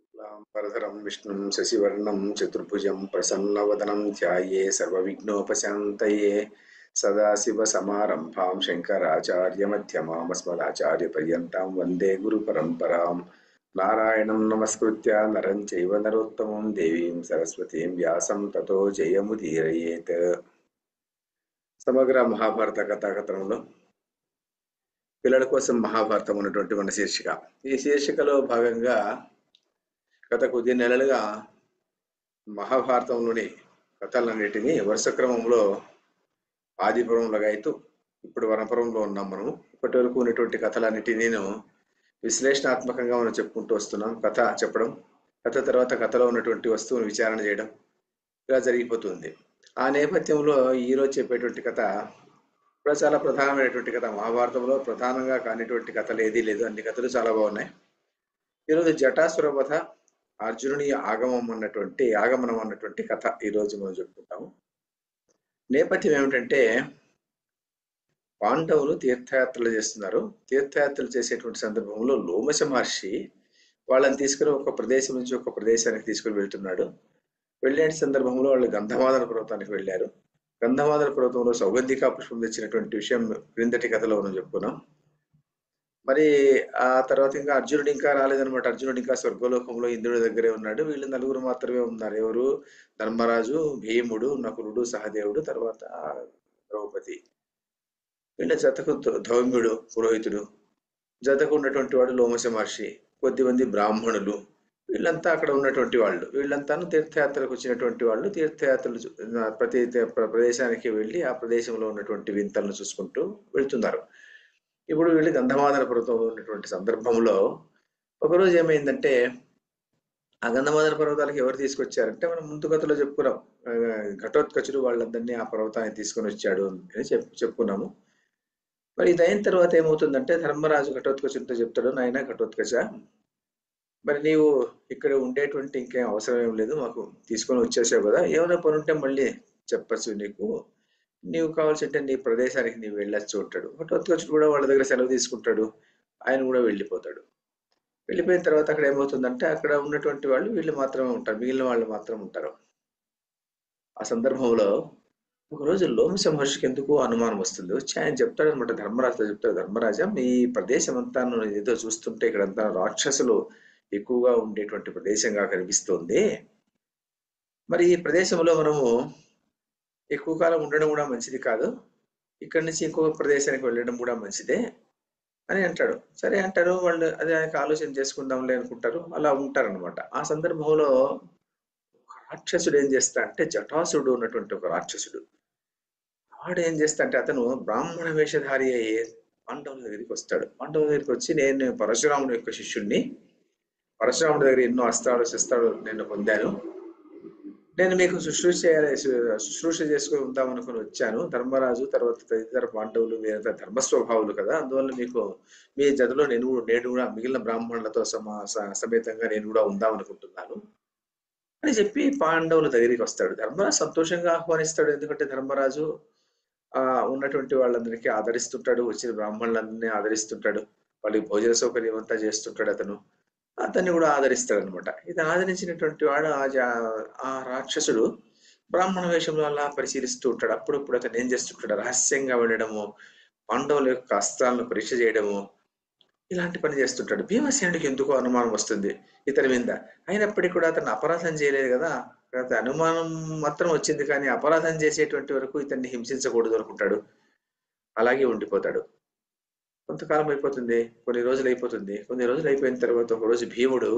వరదరం విష్ణుం శశివర్ణం చతుర్భుజం ప్రసన్నవదనం ధ్యాయే సర్వవిఘ్నోపశాంతయే సదాశివసమారంభాం శంకరాచార్యమధ్యమామస్మదాచార్యపర్యంతాం వందే గురుపరంపరాం నారాయణం నమస్కృత్య నరం చైవ నరోత్తమం దేవీం సరస్వతీం వ్యాసం తతో జయముదీరయేత్ సమగ్ర మహాభారత కథాకథనంలో పిల్లల కోసం మహాభారతం ఉన్నటువంటి మన శీర్షిక ఈ శీర్షికలో భాగంగా గత కొద్ది నెలలుగా మహాభారతంలోని కథలన్నిటినీ వరుస క్రమంలో ఆదిపురం లగాయతూ ఇప్పుడు వనపురంలో ఉన్నాం మనం ఇప్పటి వరకు ఉన్నటువంటి కథలన్నిటినీ నేను విశ్లేషణాత్మకంగా మనం చెప్పుకుంటూ వస్తున్నాం కథ చెప్పడం కథ తర్వాత కథలో ఉన్నటువంటి వస్తువును విచారణ చేయడం ఇలా జరిగిపోతుంది ఆ నేపథ్యంలో ఈరోజు చెప్పేటువంటి కథ కూడా చాలా ప్రధానమైనటువంటి కథ మహాభారతంలో ప్రధానంగా కానిటువంటి కథలు ఏదీ లేదు అన్ని కథలు చాలా బాగున్నాయి ఈరోజు జటాసుర వధ అర్జునుని ఆగమం అన్నటువంటి ఆగమనం అన్నటువంటి కథ ఈరోజు మనం చెప్పుకుంటాము నేపథ్యం ఏమిటంటే పాండవులు తీర్థయాత్రలు చేస్తున్నారు తీర్థయాత్రలు చేసేటువంటి సందర్భంలో లోమశ మహర్షి వాళ్ళని తీసుకుని ఒక ప్రదేశం నుంచి ఒక ప్రదేశానికి తీసుకుని వెళ్తున్నాడు వెళ్ళే సందర్భంలో వాళ్ళు గంధమాదన పర్వతానికి వెళ్ళారు గంధమాదన పర్వతంలో సౌగంధికా పుష్పం తెచ్చినటువంటి విషయం క్రిందటి కథలో మనం చెప్పుకున్నాం మరి ఆ తర్వాత ఇంకా అర్జునుడు ఇంకా రాలేదనమాట అర్జునుడు ఇంకా స్వర్గలోకంలో ఇంద్రుడి దగ్గరే ఉన్నాడు వీళ్ళు నలుగురు మాత్రమే ఉన్నారు ఎవరు ధర్మరాజు భీముడు నకులుడు సహదేవుడు తర్వాత ద్రౌపది వీళ్ళ జతకు ధౌమ్యుడు పురోహితుడు జతకు ఉన్నటువంటి వాడు లోమశ మహర్షి కొద్దిమంది బ్రాహ్మణులు వీళ్ళంతా అక్కడ ఉన్నటువంటి వాళ్ళు వీళ్ళంతాను తీర్థయాత్రకు వచ్చినటువంటి వాళ్ళు తీర్థయాత్రలు ప్రతి ప్రదేశానికి వెళ్ళి ఆ ప్రదేశంలో ఉన్నటువంటి వింతలను చూసుకుంటూ వెళ్తున్నారు ఇప్పుడు వీళ్ళు గంధమాదన పర్వతంలో ఉన్నటువంటి సందర్భంలో ఒకరోజు ఏమైందంటే ఆ గంధమాదన పర్వతాలకు ఎవరు తీసుకొచ్చారంటే మనం ముందు కథలో చెప్పుకున్నాం ఘటోత్కచుడు వాళ్ళందరినీ ఆ పర్వతాన్ని తీసుకొని వచ్చాడు అని చెప్పు చెప్పుకున్నాము మరి ఇది అయిన తర్వాత ఏమవుతుందంటే ధర్మరాజు ఘటోత్కచుడితో చెప్తాడు నాయన ఘటోత్కచ మరి నీవు ఇక్కడ ఉండేటువంటి ఇంకేం అవసరం ఏం లేదు మాకు తీసుకొని వచ్చేసావు కదా ఏమైనా పని ఉంటే మళ్ళీ చెప్పచ్చు నీకు నీవు కావాల్సింటే నీ ప్రదేశానికి నీవు వెళ్ళొచ్చు ఉంటాడు ఘటోత్కచుడు కూడా వాళ్ళ దగ్గర సెలవు తీసుకుంటాడు ఆయన కూడా వెళ్ళిపోతాడు వెళ్ళిపోయిన తర్వాత అక్కడ ఏమవుతుందంటే అక్కడ ఉన్నటువంటి వాళ్ళు వీళ్ళు మాత్రమే ఉంటారు మిగిలిన వాళ్ళు మాత్రం ఉంటారు ఆ సందర్భంలో ఒకరోజు లోమశ మహర్షికి ఎందుకు అనుమానం వస్తుంది వచ్చి ఆయన చెప్తాడు అనమాట ధర్మరాజుతో చెప్తాడు ధర్మరాజా మీ ప్రదేశం అంతా ఏదో చూస్తుంటే ఇక్కడంతా రాక్షసులు ఎక్కువగా ఉండేటువంటి ప్రదేశంగా కనిపిస్తోంది మరి ఈ ప్రదేశంలో మనము ఎక్కువ కాలం ఉండడం కూడా మంచిది కాదు ఇక్కడి నుంచి ఇంకొక ప్రదేశానికి వెళ్ళడం కూడా మంచిదే అని అంటాడు సరే అంటారు వాళ్ళు అదే ఆయనకు ఆలోచన చేసుకుందాంలే అనుకుంటారు అలా ఉంటారనమాట ఆ సందర్భంలో ఒక రాక్షసుడు ఏం చేస్తా అంటే జటాసుడు ఉన్నటువంటి ఒక రాక్షసుడు వాడు ఏం చేస్తా అంటే అతను బ్రాహ్మణ వేషధారి అయ్యే పాండవుల దగ్గరికి వస్తాడు పాండవుల దగ్గరికి వచ్చి నేను పరశురాముని యొక్క శిష్యుణ్ణి పరశురాముడి దగ్గర ఎన్నో అస్త్రాలు శస్త్రాలు నేను పొందాను నేను మీకు శుశ్రూష చేయాలి శుశ్రూష చేసుకుని ఉందాం అనుకుని వచ్చాను ధర్మరాజు తర్వాత తదితర పాండవులు వేరే ధర్మస్వభావులు కదా అందువల్ల మీకు మీ జతలో నేను నేను కూడా మిగిలిన బ్రాహ్మణులతో సమా సమేతంగా నేను కూడా ఉందాం అనుకుంటున్నాను అని చెప్పి పాండవుల దగ్గరికి వస్తాడు ధర్మరాజు సంతోషంగా ఆహ్వానిస్తాడు ఎందుకంటే ధర్మరాజు ఆ ఉన్నటువంటి వాళ్ళందరికీ ఆదరిస్తుంటాడు వచ్చిన బ్రాహ్మణులందరినీ ఆదరిస్తుంటాడు వాళ్ళకి భోజన సౌకర్యం అంతా చేస్తుంటాడు అతను అతన్ని కూడా ఆదరిస్తాడు అనమాట ఇది ఆదరించినటువంటి వాడు ఆ రాక్షసుడు బ్రాహ్మణ వేషంలో అలా పరిశీలిస్తూ ఉంటాడు అప్పుడప్పుడు అతను ఏం చేస్తుంటాడు రహస్యంగా వెళ్ళడము పాండవుల యొక్క అస్త్రాలను పరీక్ష చేయడము ఇలాంటి పని చేస్తుంటాడు భీమసేనుడికి ఎందుకో అనుమానం వస్తుంది ఇతని మీద అయినప్పటికీ కూడా అతను అపరాధం చేయలేదు కదా అనుమానం మాత్రం వచ్చింది కానీ అపరాధం చేసేటువంటి వరకు ఇతన్ని హింసించకూడదు అనుకుంటాడు అలాగే ఉండిపోతాడు కొంతకాలం అయిపోతుంది కొన్ని రోజులు అయిపోతుంది కొన్ని రోజులు అయిపోయిన తర్వాత ఒక రోజు భీముడు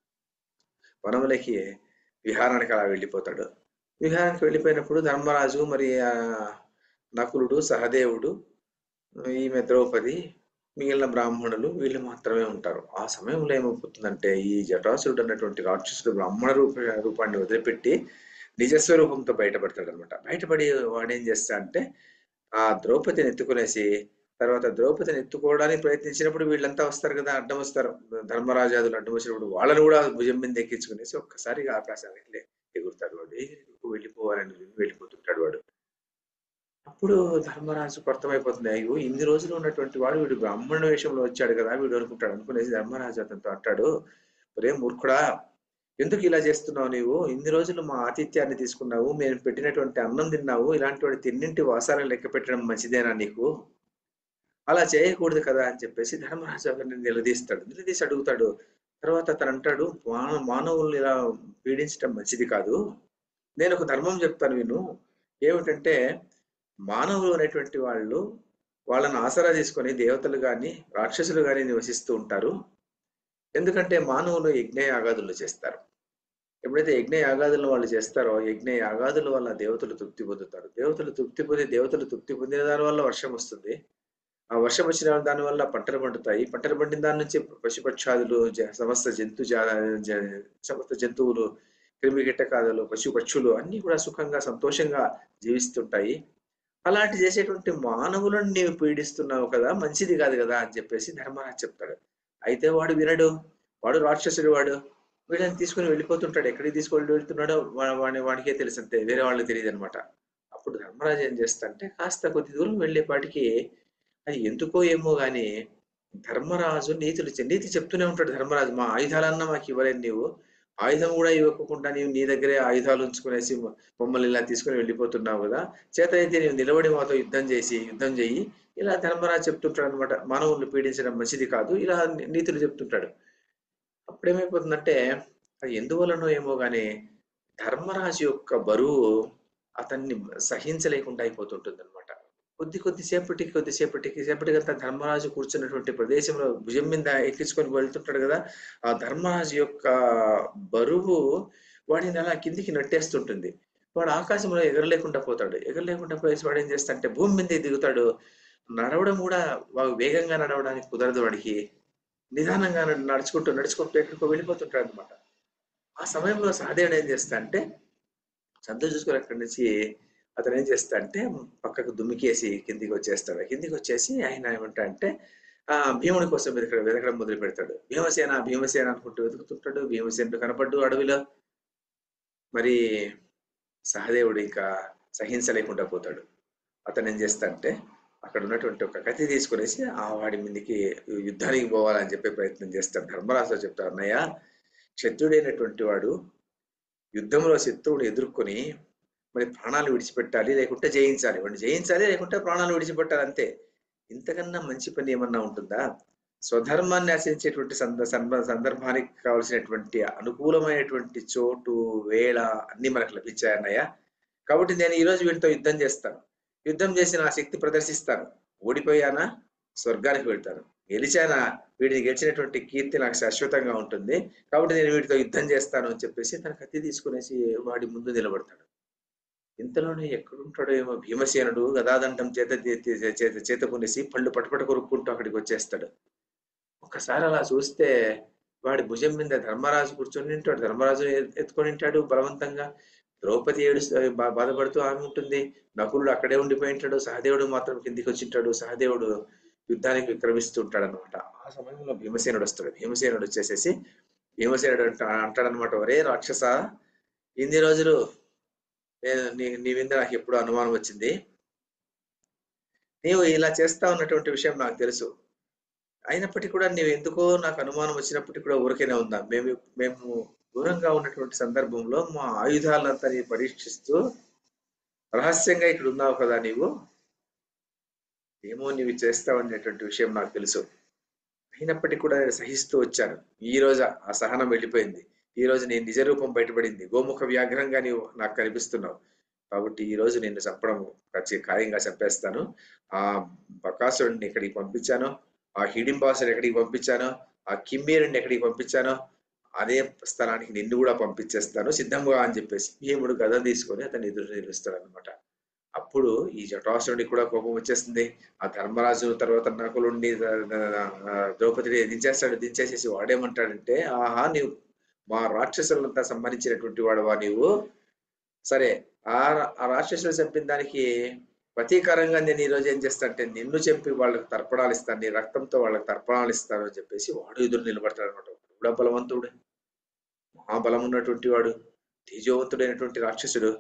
వనంలోకి విహారానికి అలా వెళ్ళిపోతాడు విహారానికి వెళ్ళిపోయినప్పుడు ధర్మరాజు మరి ఆ నకులుడు సహదేవుడు ఈమె ద్రౌపది మిగిలిన బ్రాహ్మణులు వీళ్ళు మాత్రమే ఉంటారు ఆ సమయంలో ఏమైపోతుందంటే ఈ జటాసురుడు అన్నటువంటి రాక్షసుడు బ్రాహ్మణ రూప రూపాన్ని వదిలిపెట్టి నిజస్వరూపంతో బయటపడతాడు అనమాట బయటపడి వాడేం చేస్తా అంటే ఆ ద్రౌపదిని ఎత్తుకునేసి తర్వాత ద్రౌపదిని ఎత్తుకోవడానికి ప్రయత్నించినప్పుడు వీళ్ళంతా వస్తారు కదా అడ్డం వస్తారు ధర్మరాజాదులు అడ్డం వచ్చినప్పుడు వాళ్ళని కూడా భుజం మీద ఎక్కించుకునేసి ఒక్కసారిగా ఆకాశానికి ఎగురుతాడు వాడు ఎగిరి వెళ్ళిపోవాలని వెళ్ళిపోతుంటాడు వాడు అప్పుడు ధర్మరాజు అర్థమైపోతుంది అయ్యో ఇన్ని రోజులు ఉన్నటువంటి వాడు వీడు బ్రాహ్మణ వేషంలో వచ్చాడు కదా వీడు అనుకుంటాడు అనుకునేసి ధర్మరాజు అతనితో అంటాడు ఒరే మూర్ఖుడా ఎందుకు ఇలా చేస్తున్నావు నీవు ఇన్ని రోజులు మా ఆతిథ్యాన్ని తీసుకున్నావు మేము పెట్టినటువంటి అన్నం తిన్నావు ఇలాంటి వాడి తిన్నింటి వాసాలను లెక్క పెట్టడం మంచిదేనా నీకు అలా చేయకూడదు కదా అని చెప్పేసి ధర్మరాజు అతన్ని నిలదీస్తాడు నిలదీసి అడుగుతాడు తర్వాత అతను అంటాడు మానవ మానవుల్ని ఇలా పీడించడం మంచిది కాదు నేను ఒక ధర్మం చెప్తాను విను ఏమిటంటే మానవులు అనేటువంటి వాళ్ళు వాళ్ళని ఆసరా తీసుకొని దేవతలు కానీ రాక్షసులు కానీ నివసిస్తూ ఉంటారు ఎందుకంటే మానవులు యజ్ఞ యాగాదులు చేస్తారు ఎప్పుడైతే యజ్ఞ యాగాదులను వాళ్ళు చేస్తారో యజ్ఞ యాగాదుల వల్ల దేవతలు తృప్తి పొందుతారు దేవతలు తృప్తి పొంది దేవతలు తృప్తి పొందిన దాని వల్ల వర్షం వస్తుంది ఆ వర్షం వచ్చిన దాని వల్ల పంటలు పండుతాయి పంటలు పండిన దాని నుంచి పశుపక్షాదులు జ- సమస్త జంతు జా జ- సమస్త జంతువులు క్రిమి కీటకాదులు పశు పక్షులు అన్ని కూడా సుఖంగా సంతోషంగా జీవిస్తుంటాయి అలాంటి చేసేటువంటి మానవులను నీవు పీడిస్తున్నావు కదా మంచిది కాదు కదా అని చెప్పేసి ధర్మరాజు చెప్తాడు అయితే వాడు వినడు వాడు రాక్షసుడు వాడు వీళ్ళని తీసుకుని వెళ్ళిపోతుంటాడు ఎక్కడికి తీసుకొని వెళ్తున్నాడో వా- వాడి వాడికే తెలుసు అంతే వేరే వాళ్ళకి తెలియదు అనమాట అప్పుడు ధర్మరాజు ఏం చేస్తాడంటే కాస్త కొద్ది దూరం వెళ్ళేపాటికి అది ఎందుకో ఏమో గాని ధర్మరాజు నీతులు చె- నీతి చెప్తూనే ఉంటాడు ధర్మరాజు మా ఆయుధాలన్నా మాకు ఇవ్వలేదు నీవు ఆయుధం కూడా ఇవ్వకుండా నీవు నీ దగ్గరే ఆయుధాలు ఉంచుకునేసి మ- మమ్మల్ని ఇలా తీసుకుని వెళ్ళిపోతున్నావు కదా చేత అయితే నీవు నిలబడి మాతో యుద్ధం చేసి యుద్ధం చెయ్యి ఇలా ధర్మరాజు చెప్తుంటాడు అనమాట మానవుల్ని పీడించడం మంచిది కాదు ఇలా ని- నీతులు చెప్తుంటాడు అప్పుడేమైపోతుందంటే అది ఎందువలనో ఏమో గాని ధర్మరాజు యొక్క బరువు అతన్ని సహించలేకుండా అయిపోతుంటుంది అనమాట కొద్ది కొద్దిసేపటికి కొద్దిసేపటికి సేపటికంతా ధర్మరాజు కూర్చున్నటువంటి ప్రదేశంలో భుజం మీద ఎక్కించుకొని వెళ్తుంటాడు కదా ఆ ధర్మరాజు యొక్క బరువు వాడిని అలా కిందికి నట్టేస్తుంటుంది వాడు ఆకాశంలో ఎగరలేకుండా పోతాడు ఎగరలేకుండా పోయేసి వాడు ఏం చేస్తాడంటే భూమి మీద దిగుతాడు నడవడం కూడా వాడు వేగంగా నడవడానికి కుదరదు వాడికి నిదానంగా నడు- నడుచుకుంటూ నడుచుకుంటూ ఎక్కడికో వెళ్ళిపోతుంటాడు అనమాట ఆ సమయంలో సహదేవుడు ఏం చేస్తా అంటే సంతోష్ చూసుకొని అక్కడి నుంచి అతను ఏం చేస్తా అంటే పక్కకు దుమ్మికేసి కిందికి వచ్చేస్తాడు కిందికి వచ్చేసి ఆయన ఏమంటా అంటే ఆ భీముడి కోసం వెతకడం వెతకడం మొదలు పెడతాడు భీమసేన భీమసేన అనుకుంటూ వెతుకుతుంటాడు భీమసేనుడు కనపడ్డు అడవిలో మరి సహదేవుడు ఇంకా సహించలేకుండా పోతాడు అతను ఏం చేస్తా అంటే అక్కడ ఉన్నటువంటి ఒక కత్తి తీసుకునేసి ఆ వాడి మీదకి యుద్ధానికి పోవాలని చెప్పే ప్రయత్నం చేస్తాడు ధర్మరాజు చెప్తాడు అన్నయ్య క్షత్రుడైనటువంటి వాడు యుద్ధంలో శత్రువుని ఎదుర్కొని మరి ప్రాణాలు విడిచిపెట్టాలి లేకుంటే జయించాలి వాడిని జయించాలి లేకుంటే ప్రాణాలు విడిచిపెట్టాలి అంతే ఇంతకన్నా మంచి పని ఏమన్నా ఉంటుందా స్వధర్మాన్ని ఆశించేటువంటి సంద సంద సందర్భానికి కావలసినటువంటి అనుకూలమైనటువంటి చోటు వేళ అన్ని మనకు లభించాయన్నయ్య కాబట్టి నేను ఈ రోజు వీటితో యుద్ధం చేస్తాను యుద్ధం చేసి నా శక్తి ప్రదర్శిస్తాను ఓడిపోయానా స్వర్గానికి వెళ్తాను గెలిచానా వీడిని గెలిచినటువంటి కీర్తి నాకు శాశ్వతంగా ఉంటుంది కాబట్టి నేను వీటితో యుద్ధం చేస్తాను అని చెప్పేసి తన కత్తి తీసుకునేసి వాడి ముందు నిలబడతాడు ఇంతలోనే ఎక్కడుంటాడో ఏమో భీమసేనుడు గదాదండం చేత చేత చేత చేత కొనేసి పళ్ళు పటపట కొరుక్కుంటూ అక్కడికి వచ్చేస్తాడు ఒక్కసారి అలా చూస్తే వాడి భుజం మీద ధర్మరాజు కూర్చొని ఉంటాడు ధర్మరాజు ఎ- ఎత్తుకొని ఉంటాడు బలవంతంగా ద్రౌపది ఏడుస్తూ బా- బాధపడుతూ ఆమె ఉంటుంది నకులుడు అక్కడే ఉండిపోయి ఉంటాడు సహదేవుడు మాత్రం కిందికి వచ్చి ఉంటాడు సహదేవుడు యుద్ధానికి విక్రమిస్తూ ఉంటాడు అనమాట ఆ సమయంలో భీమసేనుడు వస్తాడు భీమసేనుడు వచ్చేసేసి భీమసేనుడు అంట అంటాడనమాట ఒరే రాక్షస ఇన్ని రోజులు నేను నీ నీ మీద నాకు ఎప్పుడు అనుమానం వచ్చింది నీవు ఇలా చేస్తా ఉన్నటువంటి విషయం నాకు తెలుసు అయినప్పటికీ కూడా నీవు ఎందుకో నాకు అనుమానం వచ్చినప్పటికీ కూడా ఊరికేనే ఉందా మేము మేము దూరంగా ఉన్నటువంటి సందర్భంలో మా ఆయుధాలంతా నీ పరీక్షిస్తూ రహస్యంగా ఇక్కడ ఉన్నావు కదా నీవు ఏమో నీవు చేస్తావు అనేటువంటి విషయం నాకు తెలుసు అయినప్పటికీ కూడా నేను సహిస్తూ వచ్చాను ఈ రోజు ఆ సహనం వెళ్ళిపోయింది ఈ రోజు నీ నిజ రూపం బయటపడింది గోముఖ వ్యాఘ్రంగా నీవు నాకు కనిపిస్తున్నావు కాబట్టి ఈ రోజు నిన్ను చంపడం ఖచ్చి ఖాయంగా చంపేస్తాను ఆ బకాసురుడిని ఎక్కడికి పంపించాను ఆ హిడింబాసుని ఎక్కడికి పంపించానో ఆ కిమ్మీరుని ఎక్కడికి పంపించానో అదే స్థలానికి నిన్ను కూడా పంపించేస్తాను సిద్ధంగా అని చెప్పేసి భీముడు గద తీసుకొని అతన్ని ఎదురు నిలుస్తాడు అనమాట అప్పుడు ఈ జటాసురుడికి కూడా కోపం వచ్చేస్తుంది ఆ ధర్మరాజు తర్వాత నకులుండి ద్రౌపదిని దించేస్తాడు దించేసేసి వాడేమంటాడంటే ఆహా నీవు మా రాక్షసులంతా సంబంధించినటువంటి వాడువా నీవు సరే ఆ ఆ రాక్షసులు చంపిన దానికి ప్రతీకారంగా నేను ఈ రోజు ఏం చేస్తా అంటే నిన్ను చంపి వాళ్ళకి తర్పణాలు ఇస్తాను నీ రక్తంతో వాళ్ళకి తర్పణాలు ఇస్తాను అని చెప్పేసి వాడు ఎదురు నిలబడతాడు అనమాట కూడా బలవంతుడు మహాబలం ఉన్నటువంటి వాడు తేజోవంతుడైనటువంటి రాక్షసుడు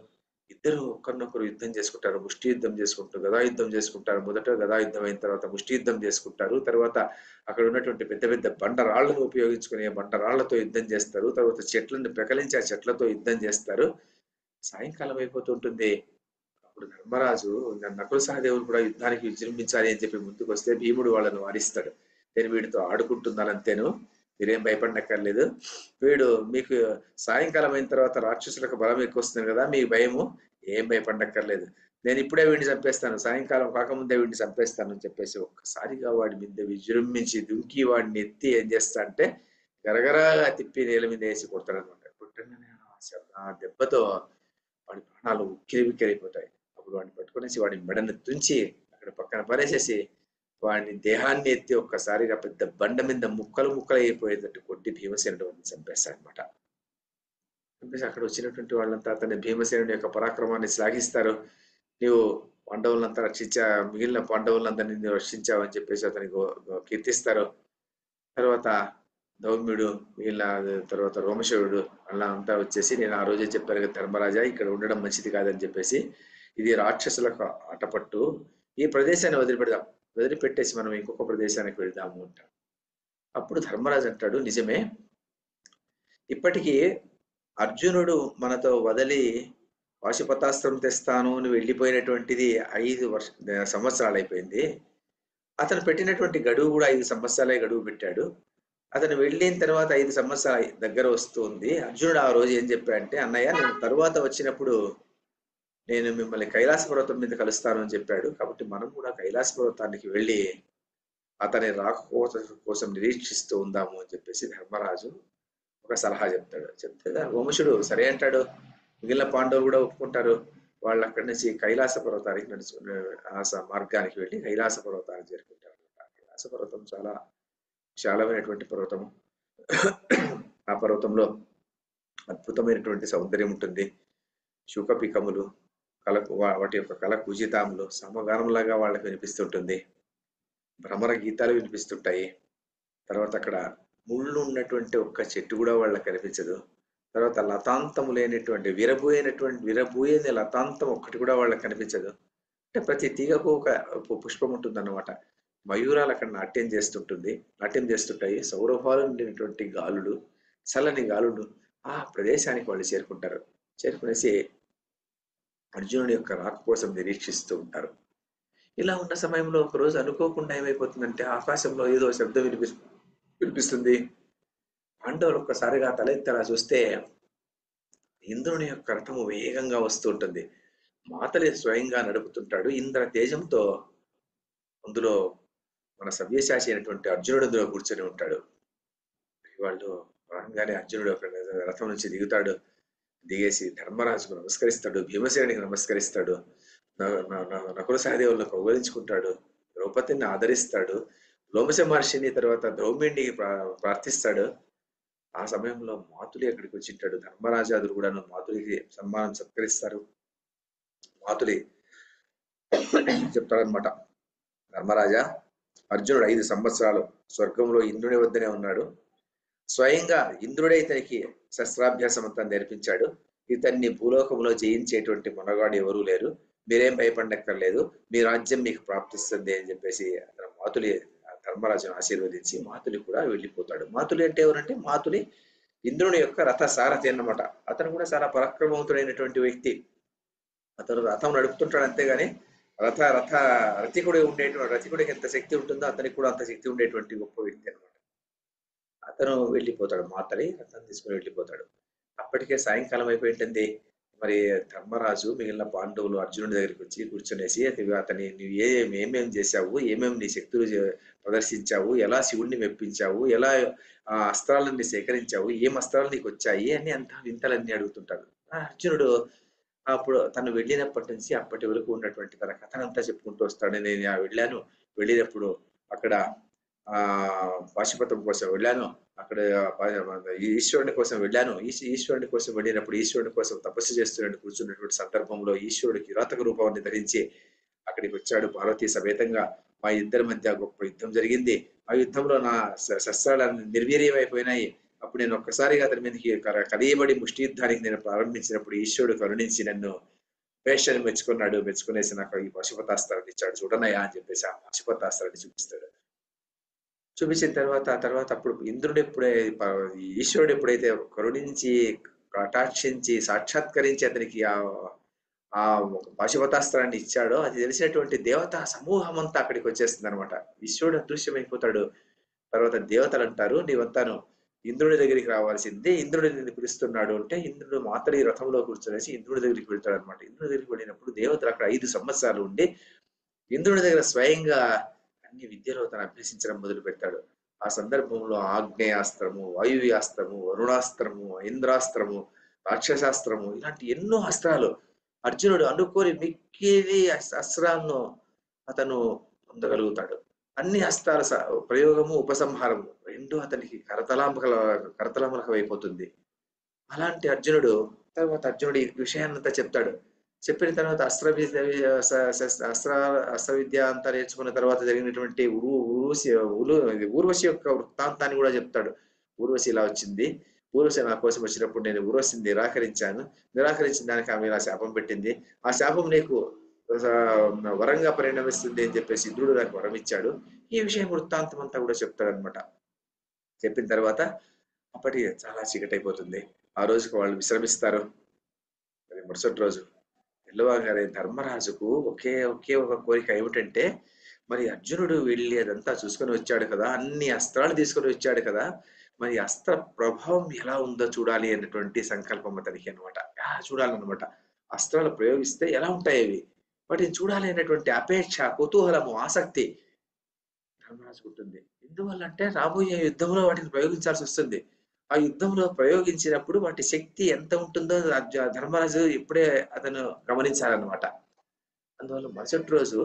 ఇద్దరు ఒకరినొకరు యుద్ధం చేసుకుంటారు ముష్టి యుద్ధం చేసుకుంటారు గదా యుద్ధం చేసుకుంటారు మొదట గదా యుద్ధం అయిన తర్వాత ముష్టి యుద్ధం చేసుకుంటారు తర్వాత అక్కడ ఉన్నటువంటి పెద్ద పెద్ద బండరాళ్లను ఉపయోగించుకుని బండరాళ్లతో యుద్ధం చేస్తారు తర్వాత చెట్లను పెకలించి ఆ చెట్లతో యుద్ధం చేస్తారు సాయంకాలం అయిపోతుంటుంది అప్పుడు ధర్మరాజు నకుల సహదేవులు కూడా యుద్ధానికి విజృంభించాలి అని చెప్పి ముందుకు వస్తే భీముడు వాళ్ళను వారిస్తాడు నేను వీడితో ఆడుకుంటున్నాను అంతేను మీరేం భయపడనక్కర్లేదు వీడు మీకు సాయంకాలం అయిన తర్వాత రాక్షసులకు బలం ఎక్కువ వస్తుంది కదా మీ భయము ఏం భయపడనక్కర్లేదు నేను ఇప్పుడే వీడిని చంపేస్తాను సాయంకాలం కాకముందే వీడిని చంపేస్తాను అని చెప్పేసి ఒక్కసారిగా వాడి మీద విజృంభించి దుంకి వాడిని ఎత్తి ఏం చేస్తా అంటే గరగరాగా తిప్పి నేల మీద వేసి కొడతాడనమాట కొట్టగానే ఆ శబ్ద- ఆ దెబ్బతో వాడి ప్రాణాలు ఉక్కిరి బిక్కిరైపోతాయి అప్పుడు వాడిని పట్టుకునేసి వాడి మెడను తుంచి అక్కడ పక్కన పరేసేసి వాడిని దేహాన్ని ఎత్తి ఒక్కసారిగా పెద్ద బండ మీద ముక్కలు ముక్కలు అయిపోయేటట్టు కొట్టి భీమసేనుడు వాడిని చంపేస్తాడు అనమాట చంపేసి అక్కడ వచ్చినటువంటి వాళ్ళంతా అతని భీమసేనుడి యొక్క పరాక్రమాన్ని శ్లాఘిస్తారు నీవు పాండవులంతా రక్షించా మిగిలిన పాండవులందరినీ నువ్వు రక్షించావని చెప్పేసి అతనికి గో- గో- కీర్తిస్తారు తర్వాత దౌమ్యుడు మిగిలిన తర్వాత రోమశివుడు అలా అంతా వచ్చేసి నేను ఆ రోజే చెప్పాను కదా ధర్మరాజా ఇక్కడ ఉండడం మంచిది కాదని చెప్పేసి ఇది రాక్షసులకు ఆటపట్టు ఈ ప్రదేశాన్ని వదిలిపెడదాం వదిలిపెట్టేసి మనం ఇంకొక ప్రదేశానికి వెళ్దాము అంటాడు అప్పుడు ధర్మరాజు అంటాడు నిజమే ఇప్పటికీ అర్జునుడు మనతో వదిలి పాశుపతాస్త్రం తెస్తాను అని వెళ్ళిపోయినటువంటిది ఐదు వర్ష సంవత్సరాలు అయిపోయింది అతను పెట్టినటువంటి గడువు కూడా ఐదు సంవత్సరాలే గడువు పెట్టాడు అతను వెళ్ళిన తర్వాత ఐదు సంవత్సరాలు దగ్గర వస్తుంది అర్జునుడు ఆ రోజు ఏం చెప్పాడంటే అన్నయ్య నేను తరువాత వచ్చినప్పుడు నేను మిమ్మల్ని కైలాస పర్వతం మీద కలుస్తాను అని చెప్పాడు కాబట్టి మనం కూడా కైలాస పర్వతానికి వెళ్ళి అతని రాక కోసం- కోసం నిరీక్షిస్తూ ఉందాము అని చెప్పేసి ధర్మరాజు ఒక సలహా చెప్తాడు చెప్తే వంశుడు సరే అంటాడు మిగిలిన పాండవులు కూడా ఒప్పుకుంటారు వాళ్ళు అక్కడి నుంచి కైలాస పర్వతానికి నడుచు ఆ స- మార్గానికి వెళ్ళి కైలాస పర్వతానికి చేరుకుంటారు కైలాస పర్వతం చాలా విశాలమైనటువంటి పర్వతము ఆ పర్వతంలో అద్భుతమైనటువంటి సౌందర్యం ఉంటుంది శుకపికములు కల వా- వాటి యొక్క కళ కుజితాములు సమగానంలాగా వాళ్ళకి వినిపిస్తుంటుంది భ్రమర గీతాలు వినిపిస్తుంటాయి తర్వాత అక్కడ ముళ్ళు ఉన్నటువంటి ఒక్క చెట్టు కూడా వాళ్ళకి కనిపించదు తర్వాత లతాంతము లేనటువంటి విరబోయినటువంటి విరబోయేది లతాంతం ఒక్కటి కూడా వాళ్ళకి కనిపించదు అంటే ప్రతి తీగకు ఒక పు- పుష్పం ఉంటుందన్నమాట మయూరాలు అక్కడ నాట్యం చేస్తుంటుంది నాట్యం చేస్తుంటాయి సౌరభాలు నిండినటువంటి గాలులు చల్లని గాలులు ఆ ప్రదేశానికి వాళ్ళు చేరుకుంటారు చేరుకునేసి అర్జునుడి యొక్క రాక కోసం నిరీక్షిస్తూ ఉంటారు ఇలా ఉన్న సమయంలో ఒక రోజు అనుకోకుండా ఏమైపోతుందంటే ఆకాశంలో ఏదో శబ్దం వినిపి వినిపిస్తుంది పాండవులు ఒక్కసారిగా తలెత్తి అలా చూస్తే ఇంద్రుని యొక్క రథము వేగంగా వస్తూ ఉంటుంది మాతలి స్వయంగా నడుపుతుంటాడు ఇంద్ర తేజంతో అందులో మన సవ్యసాచి అయినటువంటి అర్జునుడు అందులో కూర్చొని ఉంటాడు వాళ్ళు రాగానే అర్జునుడు ఒక రథం నుంచి దిగుతాడు దిగేసి ధర్మరాజుకు నమస్కరిస్తాడు భీమసేనుడికి నమస్కరిస్తాడు న- న- న- నకుల సహదేవులను కౌగలించుకుంటాడు ద్రౌపదిని ఆదరిస్తాడు లోమస మహర్షిని తర్వాత ద్రౌమిణికి ప్రా- ప్రార్థిస్తాడు ఆ సమయంలో మాతులి అక్కడికి వచ్చింటాడు ధర్మరాజాదులు కూడా మాతులికి సన్మానం సత్కరిస్తారు మాతులి చెప్తాడనమాట ధర్మరాజా అర్జునుడు ఐదు సంవత్సరాలు స్వర్గంలో ఇంద్రుని వద్దనే ఉన్నాడు స్వయంగా ఇంద్రుడే ఇతనికి శస్త్రాభ్యాసం అంతా నేర్పించాడు ఇతన్ని భూలోకంలో జయించేటువంటి మనగాడు ఎవరూ లేరు మీరేం భయపడక్కర్లేదు మీ రాజ్యం మీకు ప్రాప్తిస్తుంది అని చెప్పేసి అతను మాతులి ధర్మరాజును ఆశీర్వదించి మాతులి కూడా వెళ్ళిపోతాడు మాతులి అంటే ఎవరంటే మాతులి ఇంద్రుని యొక్క రథ సారథి అన్నమాట అతను కూడా చాలా పరాక్రమవంతుడైనటువంటి వ్యక్తి అతను రథం నడుపుతుంటాడు అంతేగాని రథ రథ రథికుడు ఉండేటువంటి రథికుడికి ఎంత శక్తి ఉంటుందో అతనికి కూడా అంత శక్తి ఉండేటువంటి గొప్ప వ్యక్తి అన్నమాట అతను వెళ్ళిపోతాడు మాతలి రథం తీసుకుని వెళ్ళిపోతాడు అప్పటికే సాయంకాలం అయిపోయింటుంది మరి ధర్మరాజు మిగిలిన పాండవులు అర్జునుడి దగ్గరికి వచ్చి కూర్చునేసి అతని అతని నువ్వు ఏ ఏమేం చేశావు ఏమేం నీ శక్తులు చే- ప్రదర్శించావు ఎలా శివుణ్ణి మెప్పించావు ఎలా ఆ అస్త్రాలన్నీ సేకరించావు ఏం అస్త్రాలు నీకు వచ్చాయి అని అంత వింతలన్నీ అడుగుతుంటారు ఆ అర్జునుడు అప్పుడు తను వెళ్ళినప్పటి నుంచి అప్పటి వరకు ఉన్నటువంటి తన కథనంతా చెప్పుకుంటూ వస్తాడు నేను ఆ వెళ్ళాను వెళ్ళినప్పుడు అక్కడ ఆ పాశుపతం కోసం వెళ్ళాను అక్కడ పా- ఈశ్వరుని కోసం వెళ్ళాను ఈశ్- ఈశ్వరుని కోసం వెళ్ళినప్పుడు ఈశ్వరుని కోసం తపస్సు చేస్తున్నట్టు కూర్చున్నటువంటి సందర్భంలో ఈశ్వరుడు కిరాతక రూపాన్ని ధరించి అక్కడికి వచ్చాడు పార్వతీ సమేతంగా మా ఇద్దరి మధ్య గొప్ప యుద్ధం జరిగింది ఆ యుద్ధంలో నా శ- శస్త్రాలన్నీ నిర్వీర్యమైపోయినాయి అప్పుడు నేను ఒక్కసారిగా అతని మీదకి కర- కలియబడి ముష్టి యుద్ధానికి నేను ప్రారంభించినప్పుడు ఈశ్వరుడు కరుణించి నన్ను వేషని మెచ్చుకున్నాడు మెచ్చుకునేసి నాకు ఈ పశుపతాస్త్రాన్ని ఇచ్చాడు చూడనయ్యా అని చెప్పేసి ఆ పశుపతాస్త్రాన్ని చూపిస్తాడు చూపించిన తర్వాత ఆ తర్వాత అప్పుడు ఇంద్రుడు ఎప్పుడే ప- ఈశ్వరుడు ఎప్పుడైతే కరుణించి కటాక్షించి సాక్షాత్కరించి అతనికి ఆ ఆ ఒక పాశుపతాస్త్రాన్ని ఇచ్చాడో అది తెలిసినటువంటి దేవత సమూహం అంతా అక్కడికి వచ్చేస్తుంది అనమాట ఈశ్వరుడు అదృశ్యమైపోతాడు తర్వాత దేవతలు అంటారు నీవంతాను ఇంద్రుడి దగ్గరికి రావాల్సిందే ఇంద్రుడు నిన్ను పిలుస్తున్నాడు అంటే ఇంద్రుడు మాత్రం ఈ రథంలో కూర్చొనేసి ఇంద్రుడి దగ్గరికి వెళ్తాడు అనమాట ఇంద్రుడి దగ్గరికి వెళ్ళినప్పుడు దేవతలు అక్కడ ఐదు సంవత్సరాలు ఉండి ఇంద్రుడి దగ్గర స్వయంగా అన్ని విద్యలో తను అభ్యసించడం మొదలు పెడతాడు ఆ సందర్భంలో ఆగ్నేయాస్త్రము వాయువ్యాస్త్రము వరుణాస్త్రము ఇంద్రాస్త్రము రాక్షసాస్త్రము ఇలాంటి ఎన్నో అస్త్రాలు అర్జునుడు అనుకోని మిక్కిలి అస్- అస్త్రాలను అతను పొందగలుగుతాడు అన్ని అస్త్రాల స- ప్రయోగము ఉపసంహారము రెండు అతనికి కరతలాంబకల కరతలాంబకం అయిపోతుంది అలాంటి అర్జునుడు తర్వాత అర్జునుడు ఈ విషయాన్నంతా చెప్తాడు చెప్పిన తర్వాత అస్త్ర విద్య స- స- అస్త్ర అస్త్ర విద్య అంతా నేర్చుకున్న తర్వాత జరిగినటువంటి ఊ- ఊర్వశి ఉలు ఇది ఊర్వశి యొక్క వృత్తాంతాన్ని కూడా చెప్తాడు ఊర్వశి ఇలా వచ్చింది ఊర్వశి నా కోసం వచ్చినప్పుడు నేను ఊర్వశిని నిరాకరించాను నిరాకరించిన దానికి ఆమె ఇలా శాపం పెట్టింది ఆ శాపం నీకు ఆ, వరంగా పరిణమిస్తుంది అని చెప్పేసి ఇంద్రుడు నాకు వరం ఇచ్చాడు ఈ విషయం వృత్తాంతం అంతా కూడా చెప్తాడు అనమాట చెప్పిన తర్వాత అప్పటికి చాలా చీకటి అయిపోతుంది ఆ రోజుకి వాళ్ళు విశ్రమిస్తారు మరి మరుసటి రోజు తెల్లవారుగానే ధర్మరాజుకు ఒకే ఒకే ఒక కోరిక ఏమిటంటే మరి అర్జునుడు వెళ్ళి అదంతా చూసుకొని వచ్చాడు కదా అన్ని అస్త్రాలు తీసుకొని వచ్చాడు కదా మరి అస్త్ర ప్రభావం ఎలా ఉందో చూడాలి అన్నటువంటి సంకల్పం అతనికి అనమాట చూడాలన్నమాట అస్త్రాలు ప్రయోగిస్తే ఎలా ఉంటాయి అవి వాటిని చూడాలి అనేటువంటి అపేక్ష కుతూహలము ఆసక్తి ధర్మరాజుకు ఉంటుంది ఎందువల్ల అంటే రాబోయే యుద్ధంలో వాటిని ప్రయోగించాల్సి వస్తుంది ఆ యుద్ధంలో ప్రయోగించినప్పుడు వాటి శక్తి ఎంత ఉంటుందో అర్జు- ధర్మరాజు ఇప్పుడే అతను గమనించాలన్నమాట అందువల్ల మరుసటి రోజు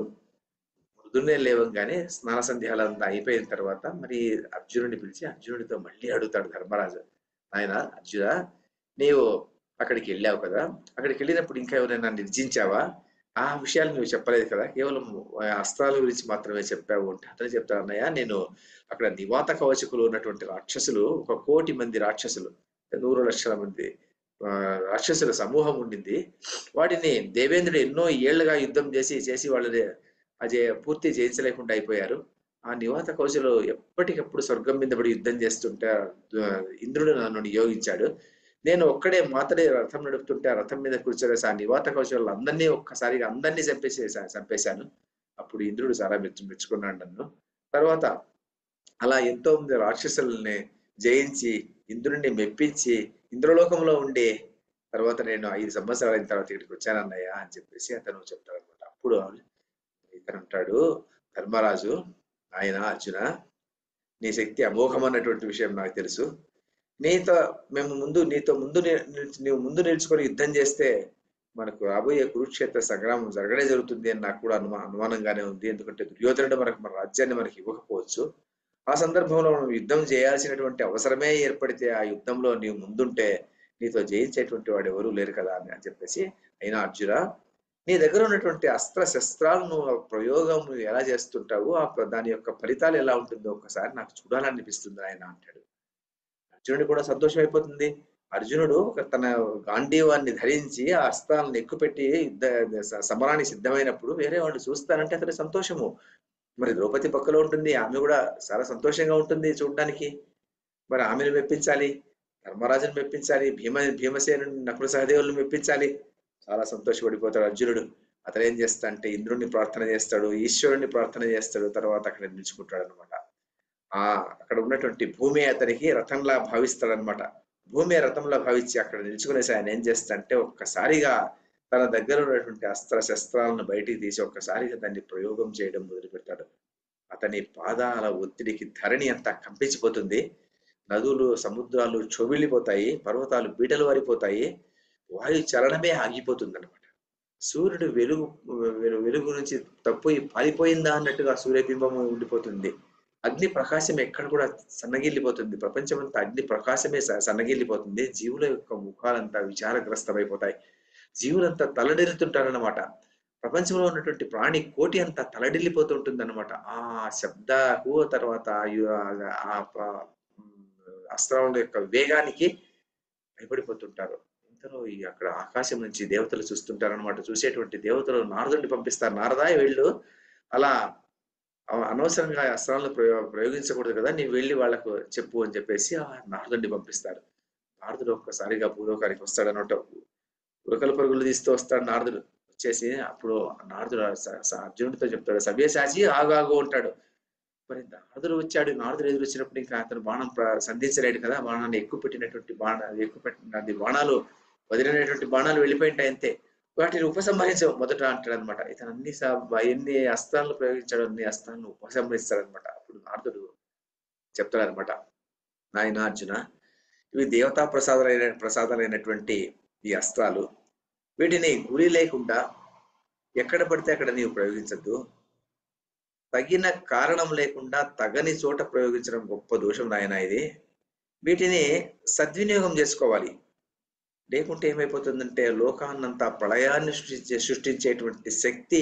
మృదునే లేవంగానే స్నాన సంధ్యాలంతా అయిపోయిన తర్వాత మరి అర్జునుడిని పిలిచి అర్జునుడితో మళ్ళీ అడుగుతాడు ధర్మరాజు ఆయన అర్జున నీవు అక్కడికి వెళ్ళావు కదా అక్కడికి వెళ్ళినప్పుడు ఇంకా ఎవరైనా నిర్జించావా ఆ విషయాలు నువ్వు చెప్పలేదు కదా కేవలం ఆ అస్త్రాల గురించి మాత్రమే చెప్పావు అంటే అతను చెప్తాడు అన్నయ్య నేను అక్కడ నివాత కవచకులు ఉన్నటువంటి రాక్షసులు ఒక కోటి మంది రాక్షసులు నూరు లక్షల మంది ఆ, రాక్షసుల సమూహం ఉండింది వాటిని దేవేంద్రుడు ఎన్నో ఏళ్లుగా యుద్ధం చేసి చేసి వాళ్ళని అజే పూర్తి జయించలేకుండా అయిపోయారు ఆ నివాత కౌశలు ఎప్పటికప్పుడు స్వర్గం మీద పడి యుద్ధం చేస్తుంటే ఆ, ఇంద్రుడు నన్ను నియోగించాడు నేను ఒక్కడే మాత్రమే రథం నడుపుతుంటే ఆ రథం మీద కూర్చోలేసి ఆ నివాత కౌశలు అందరినీ ఒక్కసారిగా అందరినీ చంపేసి చంపేశాను అప్పుడు ఇంద్రుడు చాలా మెచ్చు మెచ్చుకున్నాడు నన్ను తర్వాత అలా ఎంతో మంది రాక్షసుల్ని జయించి ఇంద్రుడిని మెప్పించి ఇంద్రలోకంలో ఉండి తర్వాత నేను ఐదు సంవత్సరాలు అయిన తర్వాత ఇక్కడికి వచ్చానన్నయ్య అని చెప్పేసి అతను చెప్తాడు అనమాట అప్పుడు ఇతను అంటాడు ధర్మరాజు ఆయన అర్జున నీ శక్తి అమోఘమన్నటువంటి విషయం నాకు తెలుసు నీతో మేము ముందు నీతో ముందు ని- నిల్చు- నీవు ముందు నిలుచుకొని యుద్ధం చేస్తే మనకు రాబోయే కురుక్షేత్ర సంగ్రామం జరగడే జరుగుతుంది అని నాకు కూడా అనుమా అనుమానంగానే ఉంది ఎందుకంటే దుర్యోధనుడు మనకు మన రాజ్యాన్ని మనకి ఇవ్వకపోవచ్చు ఆ సందర్భంలో మనం యుద్ధం చేయాల్సినటువంటి అవసరమే ఏర్పడితే ఆ యుద్ధంలో నీవు ముందుంటే నీతో జయించేటువంటి వాడు ఎవరూ లేరు కదా అని అని చెప్పేసి అయినా అర్జున నీ దగ్గర ఉన్నటువంటి అస్త్ర శస్త్రాలను ఆ ప్రయోగం నువ్వు ఎలా చేస్తుంటావు ఆ ప్ర- దాని యొక్క ఫలితాలు ఎలా ఉంటుందో ఒకసారి నాకు చూడాలనిపిస్తుంది ఆయన అంటాడు అర్జునుడు కూడా సంతోషం అయిపోతుంది అర్జునుడు ఒక తన గాంధీవాన్ని ధరించి ఆ అస్త్రాలను ఎక్కుపెట్టి యుద్ధ స- సమరానికి సిద్ధమైనప్పుడు వేరే వాళ్ళు చూస్తారంటే అతని సంతోషము మరి ద్రౌపది పక్కలో ఉంటుంది ఆమె కూడా చాలా సంతోషంగా ఉంటుంది చూడడానికి మరి ఆమెను మెప్పించాలి ధర్మరాజును మెప్పించాలి భీమ భీమసేను నకుల సహదేవులను మెప్పించాలి చాలా సంతోషపడిపోతాడు అర్జునుడు అతను ఏం చేస్తా అంటే ఇంద్రుడిని ప్రార్థన చేస్తాడు ఈశ్వరుని ప్రార్థన చేస్తాడు తర్వాత అక్కడ నిలుచుకుంటాడు అనమాట ఆ అక్కడ ఉన్నటువంటి భూమి అతనికి రథంలా భావిస్తాడు అనమాట భూమి రథంలా భావించి అక్కడ నిలుచుకునేసి ఆయన ఏం చేస్తా అంటే ఒక్కసారిగా తన దగ్గర ఉన్నటువంటి అస్త్ర శస్త్రాలను బయటికి తీసి ఒక్కసారిగా దాన్ని ప్రయోగం చేయడం మొదలు పెడతాడు అతని పాదాల ఒత్తిడికి ధరణి అంతా కంపించిపోతుంది నదులు సముద్రాలు చొవిళ్ళిపోతాయి పర్వతాలు బీటలు వారిపోతాయి వాయు చలనమే ఆగిపోతుంది అనమాట సూర్యుడు వెలుగు వెలు- వెలుగు నుంచి తప్పు పారిపోయిందా అన్నట్టుగా సూర్యబింబం ఉండిపోతుంది అగ్ని ప్రకాశం ఎక్కడ కూడా సన్నగిల్లిపోతుంది ప్రపంచమంతా అగ్ని ప్రకాశమే స- సన్నగిల్లిపోతుంది జీవుల యొక్క ముఖాలంతా విచారగ్రస్తమైపోతాయి జీవులంతా తలడిల్లుతుంటారన్నమాట ప్రపంచంలో ఉన్నటువంటి ప్రాణి కోటి అంతా తలడిల్లిపోతుంటుంది అనమాట ఆ శబ్దకు తర్వాత ఆ యు- ఆ ప- ఉమ్, అస్త్రాల యొక్క వేగానికి భయపడిపోతుంటారు అందరూ ఈ అక్కడ ఆకాశం నుంచి దేవతలు చూస్తుంటారనమాట చూసేటువంటి దేవతలు నారదుడిని పంపిస్తారు నారదా వెళ్ళు అలా అ- అనవసరంగా ఆ అస్త్రాలను ప్రయో ప్రయోగించకూడదు కదా నీవు వెళ్ళి వాళ్ళకు చెప్పు అని చెప్పేసి ఆ నారదుడిని పంపిస్తారు నారదుడు ఒక్కసారిగా భూలోకానికి వస్తాడు అనమాట ఉరకల పరుగులు తీస్తూ వస్తాడు నారదుడు వచ్చేసి అప్పుడు నారదుడు ఆ స- స- అర్జునుడితో చెప్తాడు సవ్యసాచి ఆగాగు ఉంటాడు మరి నారదుడు వచ్చాడు నారదుడు ఎదురు వచ్చినప్పుడు ఇంకా అతను బాణం ప్ర- సంధించలేడు కదా బాణాన్ని ఎక్కువ పెట్టినటువంటి బాణ ఎక్కువ పెట్టిన అది బాణాలు వదిలినటువంటి బాణాలు వెళ్ళిపోయింటాయి అంతే వాటిని ఉపసంహరించవు మొదట అంటాడు అనమాట ఇతను అన్ని స- ఎన్ని అస్త్రాలను ప్రయోగించాడు అన్ని అస్త్రాలను ఉపసంహరిస్తాడు అనమాట అప్పుడు నారదుడు చెప్తాడు అనమాట నాయన అర్జున ఇవి దేవతా ప్రసాదాలైన ప్రసాదాలైనటువంటి ఈ అస్త్రాలు వీటిని గురి లేకుండా ఎక్కడ పడితే అక్కడ నీవు ప్రయోగించద్దు తగిన కారణం లేకుండా తగని చోట ప్రయోగించడం గొప్ప దోషం నాయన ఇది వీటిని సద్వినియోగం చేసుకోవాలి లేకుంటే ఏమైపోతుందంటే లోకాన్నంతా ప్రళయాన్ని సృష్టించే సృష్టించేటువంటి శక్తి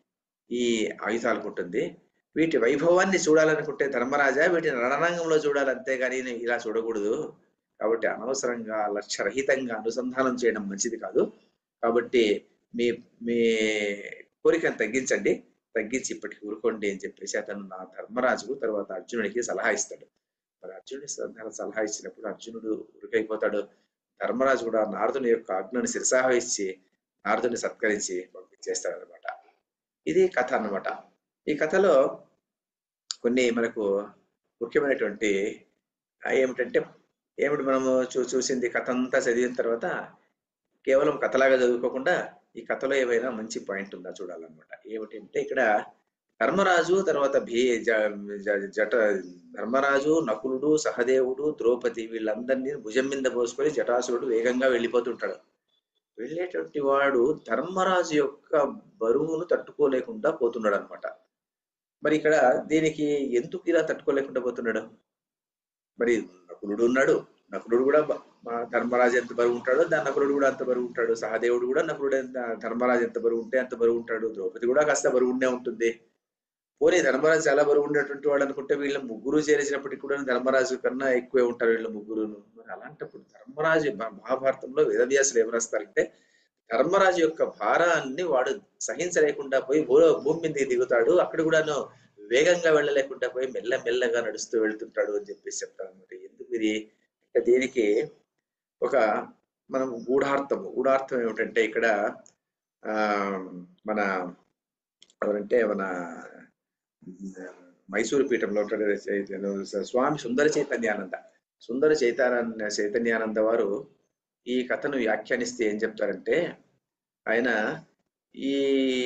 ఈ ఆయుధాలకు ఉంటుంది వీటి వైభవాన్ని చూడాలనుకుంటే ధర్మరాజా వీటిని రణరంగంలో చూడాలి అంతేగాని ఇలా చూడకూడదు కాబట్టి అనవసరంగా లక్ష్యరహితంగా అనుసంధానం చేయడం మంచిది కాదు కాబట్టి మీ మీ కోరికను తగ్గించండి తగ్గించి ఇప్పటికి ఊరుకోండి అని చెప్పేసి అతను నా ధర్మరాజుకు తర్వాత అర్జునుడికి సలహా ఇస్తాడు మరి అర్జునుడి సలహా- సలహా ఇచ్చినప్పుడు అర్జునుడు ఉరికైపోతాడు ధర్మరాజు కూడా నారదుని యొక్క ఆజ్ఞను శిరసావహించి నారదుని సత్కరించి పంపించేస్తాడు అనమాట ఇది కథ అన్నమాట ఈ కథలో కొన్ని మనకు ముఖ్యమైనటువంటి ఆ, ఏమిటంటే ఏమిటి మనము చూ చూసింది కథ అంతా చదివిన తర్వాత కేవలం కథలాగా చదువుకోకుండా ఈ కథలో ఏమైనా మంచి పాయింట్ ఉందా చూడాలన్నమాట ఏమిటంటే ఇక్కడ ధర్మరాజు తర్వాత భీ జ- జ- జట ధర్మరాజు నకులుడు సహదేవుడు ద్రౌపది వీళ్ళందరినీ భుజం మీద పోసుకొని జటాసురుడు వేగంగా వెళ్ళిపోతుంటాడు వెళ్ళేటువంటి వాడు ధర్మరాజు యొక్క బరువును తట్టుకోలేకుండా పోతున్నాడు అనమాట మరి ఇక్కడ దీనికి ఎందుకు ఇలా తట్టుకోలేకుండా పోతున్నాడు మరి నకులుడు ఉన్నాడు నకులుడు కూడా బ- మా ధర్మరాజు ఎంత బరువు ఉంటాడో దాని నకులుడు కూడా అంత బరువు ఉంటాడు సహదేవుడు కూడా నకులుడు ఎంత ధర్మరాజు ఎంత బరువు ఉంటే అంత బరువు ఉంటాడు ద్రౌపది కూడా కాస్త బరువు ఉండే ఉంటుంది పోనీ ధర్మరాజు చాలా బరువు ఉండేటువంటి వాడు అనుకుంటే వీళ్ళ ముగ్గురు చేరిసినప్పటికీ కూడా ధర్మరాజు కన్నా ఎక్కువే ఉంటారు వీళ్ళ ముగ్గురును మరి అలాంటప్పుడు ధర్మరాజు మహా- మహాభారతంలో వేదవ్యాసులు ఏం రాస్తారంటే ధర్మరాజు యొక్క భారాన్ని వాడు సహించలేకుండా పోయి భూ- భూమి మీదకి దిగుతాడు అక్కడ కూడాను వేగంగా వెళ్ళలేకుండా పోయి మెల్ల మెల్లగా నడుస్తూ వెళ్తుంటాడు అని చెప్పేసి చెప్తారు అనమాట ఎందుకు ఇది అంటే దీనికి ఒక మనం గూఢార్థము గూఢార్థం ఏమిటంటే ఇక్కడ ఆ మన ఎవరంటే మన మైసూరు పీఠంలో ఉంటాడు చైతన్య- స్వామి సుందర చైతన్యానంద సుందర చైతన్య చైతన్యానంద వారు ఈ కథను వ్యాఖ్యానిస్తే ఏం చెప్తారంటే ఆయన ఈ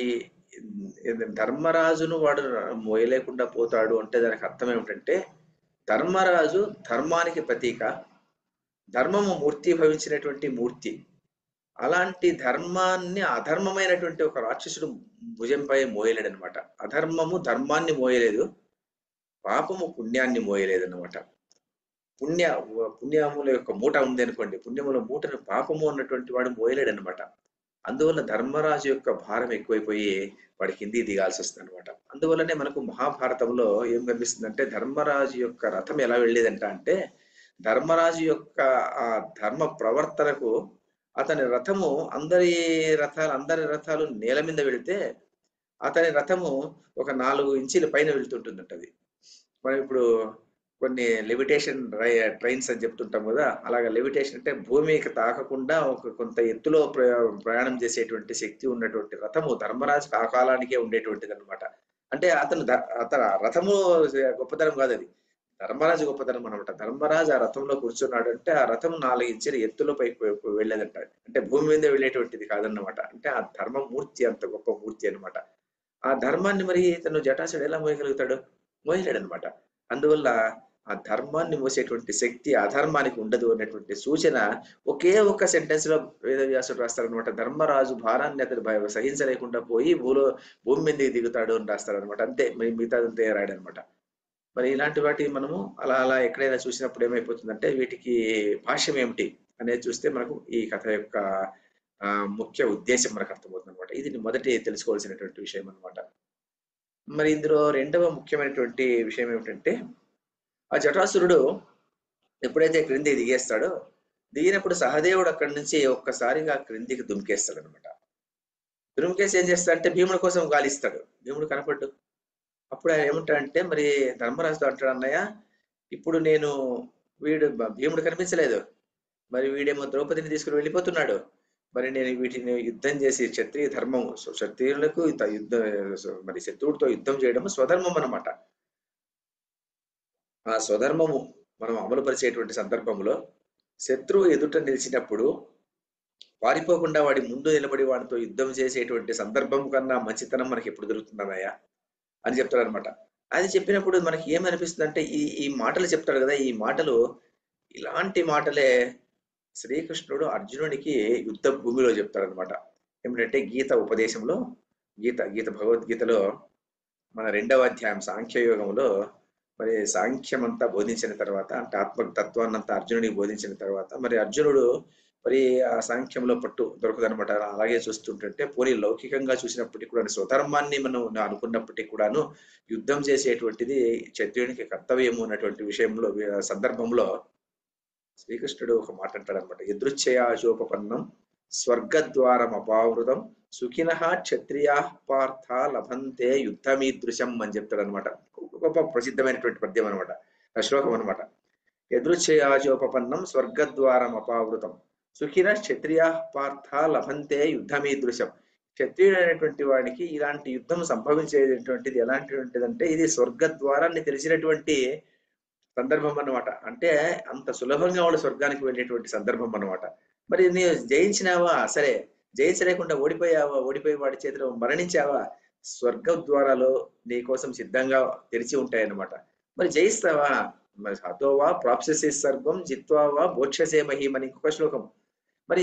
ధర్మరాజును వాడు మోయలేకుండా పోతాడు అంటే దానికి అర్థం ఏమిటంటే ధర్మరాజు ధర్మానికి ప్రతీక ధర్మము మూర్తి భవించినటువంటి మూర్తి అలాంటి ధర్మాన్ని అధర్మమైనటువంటి ఒక రాక్షసుడు భుజంపై మోయలేడు అనమాట అధర్మము ధర్మాన్ని మోయలేదు పాపము పుణ్యాన్ని మోయలేదు అనమాట పుణ్య పుణ్యముల యొక్క మూట ఉంది అనుకోండి పుణ్యముల మూటను పాపము అన్నటువంటి వాడు మోయలేడు అనమాట అందువల్ల ధర్మరాజు యొక్క భారం ఎక్కువైపోయి వాడి కిందికి దిగాల్సి వస్తుంది అనమాట అందువల్లనే మనకు మహాభారతంలో ఏం కనిపిస్తుందంటే ధర్మరాజు యొక్క రథం ఎలా వెళ్ళేదంట అంటే ధర్మరాజు యొక్క ఆ ధర్మ ప్రవర్తనకు అతని రథము అందరి రథాలు అందరి రథాలు నేల మీద వెళితే అతని రథము ఒక నాలుగు ఇంచీల పైన వెళ్తుంటుందంట అది మనం ఇప్పుడు కొన్ని లెవిటేషన్ ట్రైన్స్ అని చెప్తుంటాం కదా అలాగా లెవిటేషన్ అంటే భూమికి తాకకుండా ఒక కొంత ఎత్తులో ప్ర- ప్రయాణం చేసేటువంటి శక్తి ఉన్నటువంటి రథము ధర్మరాజుకు ఆ కాలానికే ఉండేటువంటిది అనమాట అంటే అతను ధ- అతను ఆ రథము గొప్పతనం కాదు అది ధర్మరాజు గొప్పతనం అనమాట ధర్మరాజు ఆ రథంలో కూర్చున్నాడు అంటే ఆ రథం నాలుగు ఇంచుల ఎత్తులో పైకి పై- వెళ్ళేదంట అంటే భూమి మీద వెళ్ళేటువంటిది కాదన్నమాట అంటే ఆ ధర్మమూర్తి అంత గొప్ప మూర్తి అన్నమాట ఆ ధర్మాన్ని మరి ఇతను జటాసుడు ఎలా మోయగలుగుతాడు మోయలేడు అనమాట అందువల్ల ఆ ధర్మాన్ని మోసేటువంటి శక్తి అధర్మానికి ఉండదు అనేటువంటి సూచన ఒకే ఒక్క సెంటెన్స్ లో వేదవ్యాసుడు రాస్తారనమాట ధర్మరాజు భారాన్ని అతను భయ- సహించలేకుండా పోయి భూలో భూమి మీదకి దిగుతాడు అని రాస్తారనమాట అంతే మరి మిగతాదంతా రాయడనమాట మరి ఇలాంటి వాటి మనము అలా అలా ఎక్కడైనా చూసినప్పుడు ఏమైపోతుందంటే వీటికి భాష్యం ఏమిటి అనేది చూస్తే మనకు ఈ కథ యొక్క ఆ, ముఖ్య ఉద్దేశం మనకు అర్థమవుతుంది అనమాట ఇది మొదటి తెలుసుకోవాల్సినటువంటి విషయం అన్నమాట మరి ఇందులో రెండవ ముఖ్యమైనటువంటి విషయం ఏమిటంటే ఆ జటాసురుడు ఎప్పుడైతే క్రింది దిగేస్తాడో దిగినప్పుడు సహదేవుడు అక్కడి నుంచి ఒక్కసారిగా క్రిందికి దుమికేస్తాడు అనమాట దుమికేసి ఏం చేస్తాడంటే భీముడి కోసం గాలిస్తాడు భీముడు కనపడ్డు అప్పుడు ఆయన ఏమంటాడంటే మరి ధర్మరాజుతో అంటాడు అన్నయ్య ఇప్పుడు నేను వీడు బ- భీముడు కనిపించలేదు మరి వీడేమో ద్రౌపదిని తీసుకుని వెళ్ళిపోతున్నాడు మరి నేను వీటిని యుద్ధం చేసి క్షత్రియ ధర్మం సో క్షత్రియులకు ఇంత యుద్ధం సో మరి శత్రువుడితో యుద్ధం చేయడం స్వధర్మం అన్నమాట ఆ స్వధర్మము మనం అమలుపరిచేటువంటి సందర్భంలో శత్రువు ఎదుట నిలిచినప్పుడు పారిపోకుండా వాడి ముందు నిలబడి వాడితో యుద్ధం చేసేటువంటి సందర్భం కన్నా మంచితనం మనకి ఎప్పుడు దొరుకుతుందన్నయ్య అని చెప్తాడు అనమాట అది చెప్పినప్పుడు మనకి ఏమనిపిస్తుంది అంటే ఈ ఈ మాటలు చెప్తాడు కదా ఈ మాటలు ఇలాంటి మాటలే శ్రీకృష్ణుడు అర్జునుడికి యుద్ధ భూమిలో చెప్తాడనమాట ఏమిటంటే గీత ఉపదేశంలో గీత గీత భగవద్గీతలో మన రెండవ అధ్యాయం సాంఖ్యయోగంలో మరి సాంఖ్యం అంతా బోధించిన తర్వాత అంటే ఆత్మ తత్వాన్నంతా అర్జునుడికి బోధించిన తర్వాత మరి అర్జునుడు మరి ఆ సాంఖ్యంలో పట్టు దొరకదనమాట అలాగే చూస్తుంటుంటే పోనీ లౌకికంగా చూసినప్పటికీ కూడా స్వధర్మాన్ని మనం అనుకున్నప్పటికీ కూడాను యుద్ధం చేసేటువంటిది క్షత్రియునికి కర్తవ్యము అన్నటువంటి విషయంలో సందర్భంలో శ్రీకృష్ణుడు ఒక మాట అంటాడు అనమాట ఎదృచ్ఛయాచోపన్నం స్వర్గద్వారం అపావృతం సుఖిన క్షత్రియా పార్థ లభంతే యుద్ధమీదృశం అని చెప్తాడు అనమాట గొప్ప ప్రసిద్ధమైనటువంటి పద్యం అనమాట ఆ శ్లోకం అనమాట ఎదృచ్ఛయాచోపన్నం స్వర్గద్వారం అపావృతం సుఖిన క్షత్రియా పార్థ లభంతే యుద్ధమీదృశం క్షత్రియుడైనటువంటి వాడికి ఇలాంటి యుద్ధం సంభవించేటువంటిది ఎలాంటిదంటే ఇది స్వర్గద్వారాన్ని తెలిసినటువంటి సందర్భం అన్నమాట అంటే అంత సులభంగా వాడు స్వర్గానికి వెళ్ళేటువంటి సందర్భం అన్నమాట మరి నీవు జయించినావా సరే జయించలేకుండా ఓడిపోయావా ఓడిపోయి వాడి చేతిలో మరణించావా స్వర్గ ద్వారాలు నీ కోసం సిద్ధంగా తెరిచి ఉంటాయన్నమాట మరి జయిస్తావా మరి హతోవా ప్రాప్ససే సర్వం జిత్వావా భోక్షసే మహిమని ఇంకొక శ్లోకం మరి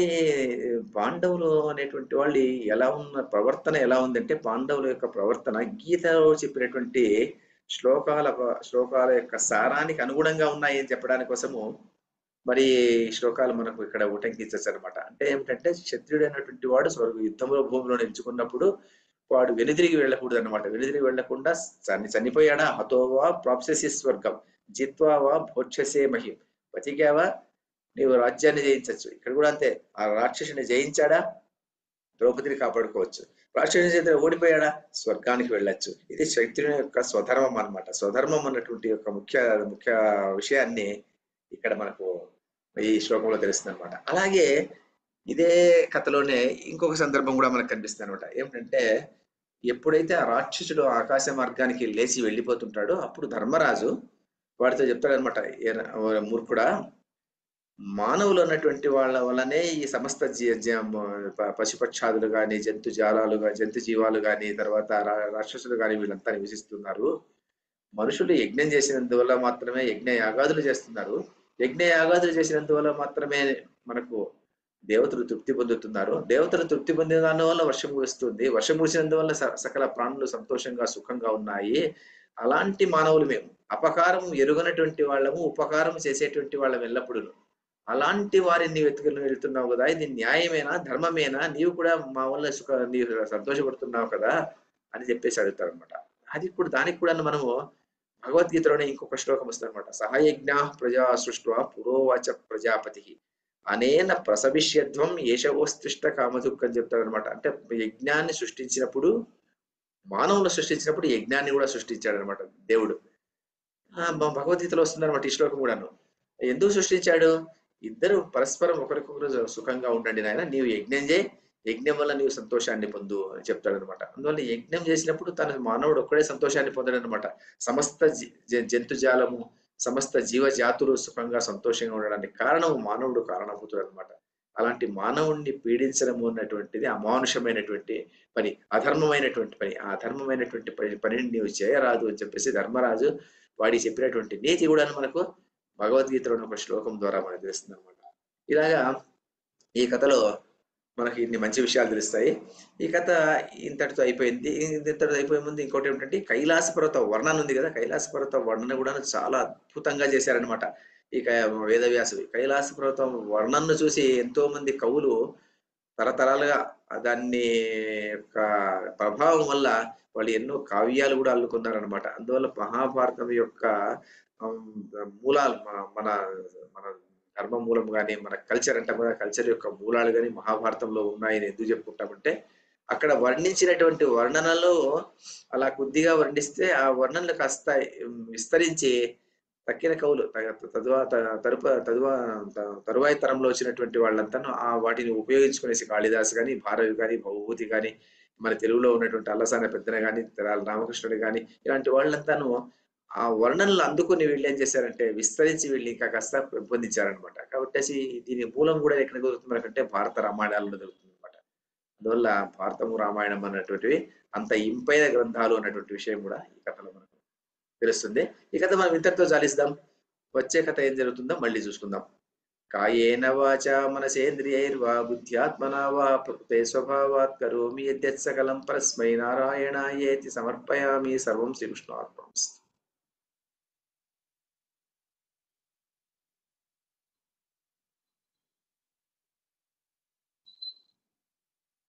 పాండవులు అనేటువంటి వాళ్ళు ఎలా ఉన్న ప్రవర్తన ఎలా ఉందంటే పాండవుల యొక్క ప్రవర్తన గీతలో చెప్పినటువంటి శ్లోకాల శ్లోకాల యొక్క సారానికి అనుగుణంగా ఉన్నాయి అని చెప్పడానికి కోసము మరి ఈ శ్లోకాలు మనకు ఇక్కడ ఉటంకించచ్చు అనమాట అంటే ఏమిటంటే క్షత్రియుడు అయినటువంటి వాడు స్వర్గ యుద్ధంలో భూమిలో నిలుచుకున్నప్పుడు వాడు వెనుదిరిగి వెళ్ళకూడదు అనమాట వెనుదిరిగి వెళ్లకుండా చని చనిపోయాడా హతోవా ప్రాప్సెసి స్వర్గం జిత్వావా భోక్షసే మహిం బతికావా నీవు రాజ్యాన్ని జయించవచ్చు ఇక్కడ కూడా అంతే ఆ రాక్షసుని జయించాడా ద్రౌపదిని కాపాడుకోవచ్చు రాక్షసుని చేత ఓడిపోయాడా స్వర్గానికి వెళ్ళొచ్చు ఇది శక్తుని యొక్క స్వధర్మం అన్నమాట స్వధర్మం అన్నటువంటి యొక్క ముఖ్య ముఖ్య విషయాన్ని ఇక్కడ మనకు ఈ శ్లోకంలో తెలుస్తుంది అనమాట అలాగే ఇదే కథలోనే ఇంకొక సందర్భం కూడా మనకు కనిపిస్తుంది అనమాట ఏమిటంటే ఎప్పుడైతే ఆ రాక్షసుడు ఆకాశ మార్గానికి లేచి వెళ్ళిపోతుంటాడో అప్పుడు ధర్మరాజు వాడితో చెప్తాడనమాట మూర్ఖుడా మానవులు అన్నటువంటి వాళ్ళ వల్లనే ఈ సమస్త జీ జ- ప- పశుపక్షాదులు కానీ జంతు జాలాలు గా- జంతు జీవాలు కానీ తర్వాత రా- రాక్షసులు కానీ వీళ్ళంతా నివసిస్తున్నారు మనుషులు యజ్ఞం చేసినందువల్ల మాత్రమే యజ్ఞ యాగాదులు చేస్తున్నారు యజ్ఞ యాగాదులు చేసినందువల్ల మాత్రమే మనకు దేవతలు తృప్తి పొందుతున్నారు దేవతలు తృప్తి పొందిన దానివల్ల వర్షం కురుస్తుంది వర్షం కురిసినందువల్ల స- సకల ప్రాణులు సంతోషంగా సుఖంగా ఉన్నాయి అలాంటి మానవులు మేము అపకారం ఎరుగనటువంటి వాళ్ళము ఉపకారం చేసేటువంటి వాళ్ళం ఎల్లప్పుడూ అలాంటి వారిని వెతుకుని వెళ్తున్నావు కదా ఇది న్యాయమేనా ధర్మమేనా నీవు కూడా మా వల్ల సుఖ నీవు సంతోషపడుతున్నావు కదా అని చెప్పేసి అడుగుతారు అనమాట అది కూడా దానికి కూడా మనము భగవద్గీతలోనే ఇంకొక శ్లోకం వస్తుంది అనమాట సహయజ్ఞ ప్రజా సృష్ట పురోవాచ ప్రజాపతి అనేన ప్రసవిష్యధ్వం ఏషవోస్తిష్ట కామదుక్ అని చెప్తాడు అనమాట అంటే యజ్ఞాన్ని సృష్టించినప్పుడు మానవులు సృష్టించినప్పుడు యజ్ఞాన్ని కూడా సృష్టించాడు అనమాట దేవుడు ఆ, భ- భగవద్గీతలో వస్తుంది అనమాట ఈ శ్లోకం కూడాను ఎందుకు సృష్టించాడు ఇద్దరు పరస్పరం ఒకరికొకరు సుఖంగా ఉండండి నాయన నీవు యజ్ఞం చేయి యజ్ఞం వల్ల నీవు సంతోషాన్ని పొందు అని చెప్తాడు అనమాట అందువల్ల యజ్ఞం చేసినప్పుడు తన మానవుడు ఒక్కడే సంతోషాన్ని పొందడు అనమాట సమస్త జి- జ- జంతుజాలము సమస్త జీవజాతులు సుఖంగా సంతోషంగా ఉండడానికి కారణం మానవుడు కారణభూతుడు అనమాట అలాంటి మానవుణ్ణి పీడించడము అన్నటువంటిది అమానుషమైనటువంటి పని అధర్మమైనటువంటి పని ఆ అధర్మమైనటువంటి పని పనిని నీవు చేయరాదు అని చెప్పేసి ధర్మరాజు వాడి చెప్పినటువంటి నీతి కూడా మనకు భగవద్గీతలోని ఒక శ్లోకం ద్వారా మనకు తెలుస్తుంది అనమాట ఇలాగా ఈ కథలో మనకి ఇన్ని మంచి విషయాలు తెలుస్తాయి ఈ కథ ఇంతటితో అయిపోయింది ఇంతటితో అయిపోయే ముందు ఇంకోటి ఏమిటంటే కైలాస పర్వత వర్ణన ఉంది కదా కైలాస పర్వత వర్ణన కూడా చాలా అద్భుతంగా చేశారనమాట ఈ క- వేదవ్యాసుడు కైలాస పర్వతం వర్ణనను చూసి ఎంతో మంది కవులు తరతరాలుగా దాన్ని యొక్క ప్రభావం వల్ల వాళ్ళు ఎన్నో కావ్యాలు కూడా అల్లుకున్నారనమాట అందువల్ల మహాభారతం యొక్క ఆమ్, మూలాలు మన మన మన ధర్మ మూలం కానీ మన కల్చర్ అంటాం కదా కల్చర్ యొక్క మూలాలు కానీ మహాభారతంలో ఉన్నాయని ఎందుకు చెప్పుకుంటామంటే అక్కడ వర్ణించినటువంటి వర్ణనలో అలా కొద్దిగా వర్ణిస్తే ఆ వర్ణనలు కాస్త ఉమ్, విస్తరించి తక్కిన కవులు త- తదువా త- తరుప తదువా త- తరువాయి తరంలో వచ్చినటువంటి వాళ్ళంతా ఆ వాటిని ఉపయోగించుకునేసి కాళిదాస్ కానీ భారవి కానీ భవభూతి కానీ మన తెలుగులో ఉన్నటువంటి అల్లసాన పెద్దన కానీ తెరాల రామకృష్ణుడు కానీ ఇలాంటి వాళ్ళంతాను ఆ వర్ణనలు అందుకుని వీళ్ళు ఏం చేశారంటే విస్తరించి వీళ్ళు ఇంకా కాస్త పెంపొందించారనమాట కాబట్టి అసి దీని మూలం కూడా ఎక్కడ దొరుకుతుంది మనకంటే భారత రామాయణాలలో దొరుకుతుంది అనమాట అందువల్ల భారతము రామాయణం అన్నటువంటివి అంత ఇంపైన గ్రంథాలు అన్నటువంటి విషయం కూడా ఈ కథలో మనకు తెలుస్తుంది ఈ కథ మనం ఇంతటితో చాలిస్తాం వచ్చే కథ ఏం జరుగుతుందో మళ్ళీ చూసుకుందాం కాయేన వాచ మనసేంద్రియైర్వా బుద్ధ్యాత్మనా వా ప్రకృతే స్వభావాత్ కరోమి యద్యత్ సకలం పరస్మై నారాయణాయేతి సమర్పయామి సర్వం శ్రీకృష్ణార్పణమస్తు